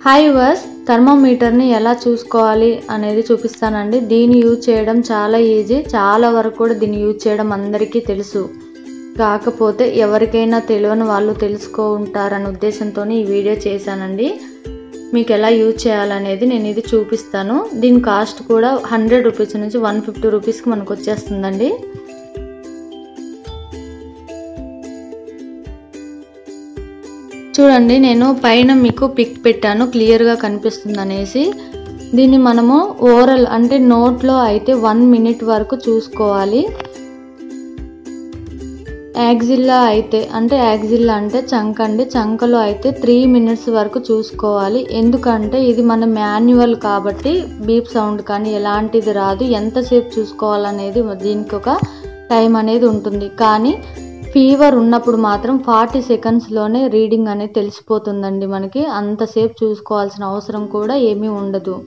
hi verse థర్మోమీటర్ని ఎలా చూసుకోవాలి అనేది చూపిస్తానండి దీన్ని యూజ్ చేయడం చాలా ఈజీ చాలా వరకు కూడా దీన్ని యూజ్ చేయడం అందరికీ తెలుసు కాకపోతే ఎవరికైనా తెలియని వాళ్ళు తెలుసుకో ఉంటారనే ఉద్దేశంతో ఈ వీడియో చేశానండి మీకు ఎలా యూజ్ చేయాలనేది నేను ఇది చూపిస్తాను దీని కాస్ట్ కూడా హండ్రెడ్ రూపీస్ నుంచి వన్ ఫిఫ్టీ రూపీస్కి మనకు వచ్చేస్తుందండి చూడండి నేను పైన మీకు పిక్ పెట్టాను క్లియర్గా కనిపిస్తుంది అనేసి దీన్ని మనము ఓరల్ అంటే నోట్లో అయితే వన్ మినిట్ వరకు చూసుకోవాలి యాక్జిల్లా అయితే అంటే యాక్జిల్లా అంటే చంక అండి చంకలో అయితే త్రీ మినిట్స్ వరకు చూసుకోవాలి ఎందుకంటే ఇది మన మాన్యువల్ కాబట్టి బీప్ సౌండ్ కానీ ఎలాంటిది రాదు ఎంతసేపు చూసుకోవాలనేది దీనికి ఒక టైం అనేది ఉంటుంది కానీ ఫీవర్ ఉన్నప్పుడు మాత్రం ఫార్టీ సెకండ్స్లోనే రీడింగ్ అనేది తెలిసిపోతుందండి మనకి అంతసేపు చూసుకోవాల్సిన అవసరం కూడా ఏమీ ఉండదు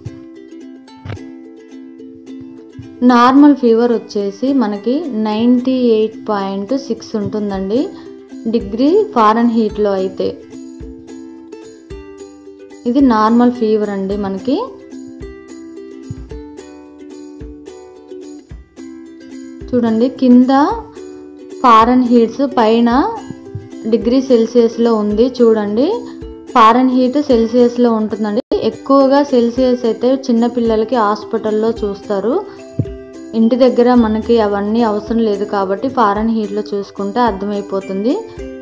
నార్మల్ ఫీవర్ వచ్చేసి మనకి నైంటీ ఎయిట్ పాయింట్ సిక్స్ ఉంటుందండి డిగ్రీ ఫారెన్ హీట్లో అయితే ఇది నార్మల్ ఫీవర్ అండి మనకి చూడండి కింద ఫారెన్ హీట్స్ పైన డిగ్రీ సెల్సియస్లో ఉంది చూడండి ఫారెన్ హీట్ సెల్సియస్లో ఉంటుందండి ఎక్కువగా సెల్సియస్ అయితే చిన్నపిల్లలకి హాస్పిటల్లో చూస్తారు ఇంటి దగ్గర మనకి అవన్నీ అవసరం లేదు కాబట్టి ఫారెన్ హీట్లో చూసుకుంటే అర్థమైపోతుంది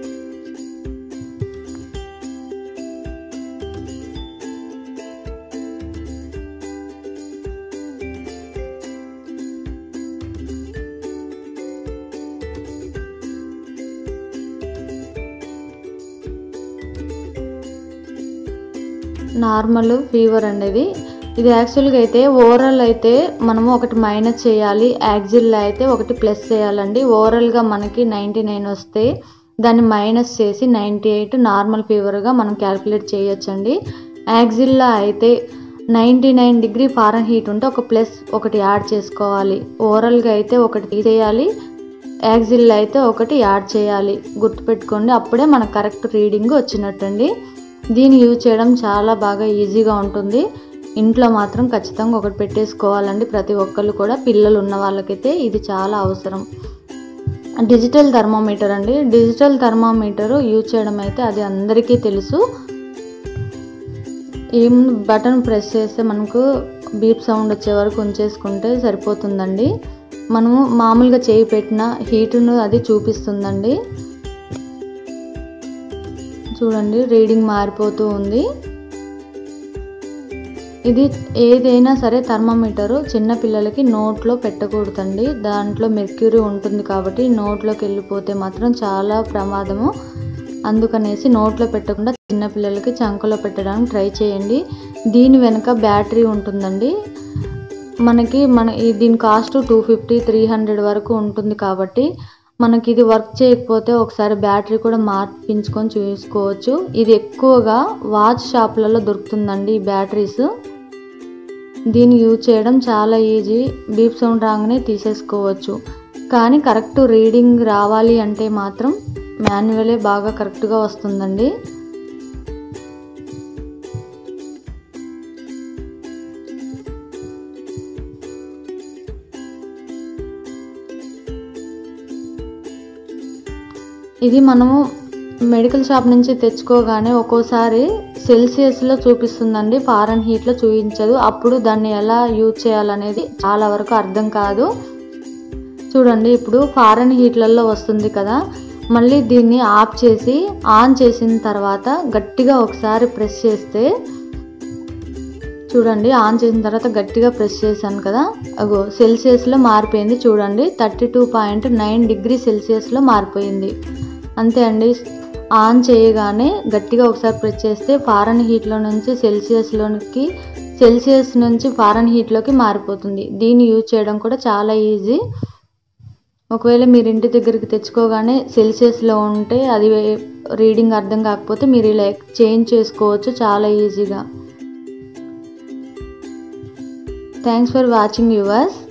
నార్మల్ ఫీవర్ అండి ఇది యాక్చువల్గా అయితే ఓరల్ అయితే మనము ఒకటి మైనస్ చేయాలి యాక్జిల్ అయితే ఒకటి ప్లస్ చేయాలండి ఓరల్గా మనకి నైంటీ నైన్ వస్తే దాన్ని మైనస్ చేసి నైంటీ ఎయిట్ నార్మల్ ఫీవర్గా మనం క్యాలిక్యులేట్ చేయొచ్చండి యాక్జిల్లా అయితే ninety nine degree fahrenheit ఉంటే ఒక ప్లస్ ఒకటి యాడ్ చేసుకోవాలి ఓరల్గా అయితే ఒకటి తీసేయాలి యాక్జిల్ అయితే ఒకటి యాడ్ చేయాలి గుర్తుపెట్టుకోండి అప్పుడే మనకు కరెక్ట్ రీడింగ్ వచ్చినట్టండి దీన్ని యూజ్ చేయడం చాలా బాగా ఈజీగా ఉంటుంది ఇంట్లో మాత్రం ఖచ్చితంగా ఒకటి పెట్టేసుకోవాలండి ప్రతి ఒక్కళ్ళు కూడా పిల్లలు ఉన్న వాళ్ళకైతే ఇది చాలా అవసరం డిజిటల్ థర్మోమీటర్ అండి డిజిటల్ థర్మోమీటర్ యూజ్ చేయడం అయితే అది అందరికీ తెలుసు ఏం బటన్ ప్రెస్ చేస్తే మనకు బీప్ సౌండ్ వచ్చే వరకు ఉంచేసుకుంటే సరిపోతుందండి మనము మామూలుగా చేయి పెట్టిన హీటును అది చూపిస్తుందండి చూడండి రీడింగ్ మారిపోతూ ఉంది ఇది ఏదైనా సరే థర్మామీటరు చిన్నపిల్లలకి నోట్లో పెట్టకూడదండి దాంట్లో మెర్క్యూరీ ఉంటుంది కాబట్టి నోట్లోకి వెళ్ళిపోతే మాత్రం చాలా ప్రమాదము అందుకనేసి నోట్లో పెట్టకుండా చిన్నపిల్లలకి చంకలో పెట్టడానికి ట్రై చేయండి దీని వెనుక బ్యాటరీ ఉంటుందండి మనకి మన దీని cost two fifty three hundred వరకు ఉంటుంది కాబట్టి మనకి ఇది వర్క్ చేయకపోతే ఒకసారి బ్యాటరీ కూడా మార్పించుకొని చూసుకోవచ్చు ఇది ఎక్కువగా వాచ్ షాప్లలో దొరుకుతుందండి ఈ బ్యాటరీస్ దీన్ని యూజ్ చేయడం చాలా ఈజీ బీప్ సౌండ్ రాగానే తీసేసుకోవచ్చు కానీ కరెక్ట్ రీడింగ్ రావాలి అంటే మాత్రం మాన్యువలే బాగా కరెక్ట్గా వస్తుందండి ఇది మనము మెడికల్ షాప్ నుంచి తెచ్చుకోగానే ఒక్కోసారి సెల్సియస్లో చూపిస్తుందండి ఫారెన్ హీట్లో చూపించదు అప్పుడు దాన్ని ఎలా యూజ్ చేయాలనేది చాలా వరకు అర్థం కాదు చూడండి ఇప్పుడు ఫారెన్ హీట్లలో వస్తుంది కదా మళ్ళీ దీన్ని ఆఫ్ చేసి ఆన్ చేసిన తర్వాత గట్టిగా ఒకసారి ప్రెస్ చేస్తే చూడండి ఆన్ చేసిన తర్వాత గట్టిగా ప్రెస్ చేశాను కదా అగో సెల్సియస్లో మారిపోయింది చూడండి thirty two point nine degree సెల్సియస్లో మారిపోయింది అంతే అండి ఆన్ చేయగానే గట్టిగా ఒకసారి ప్రెస్ చేస్తే ఫారెన్ హీట్లో నుంచి సెల్సియస్లోకి సెల్సియస్ నుంచి ఫారెన్ హీట్లోకి మారిపోతుంది దీన్ని యూజ్ చేయడం కూడా చాలా ఈజీ ఒకవేళ మీరు ఇంటి దగ్గరికి తెచ్చుకోగానే సెల్సియస్లో ఉంటే అది రీడింగ్ అర్థం కాకపోతే మీరు ఇలా చేంజ్ చేసుకోవచ్చు చాలా ఈజీగా థ్యాంక్స్ ఫర్ వాచింగ్ యువర్స్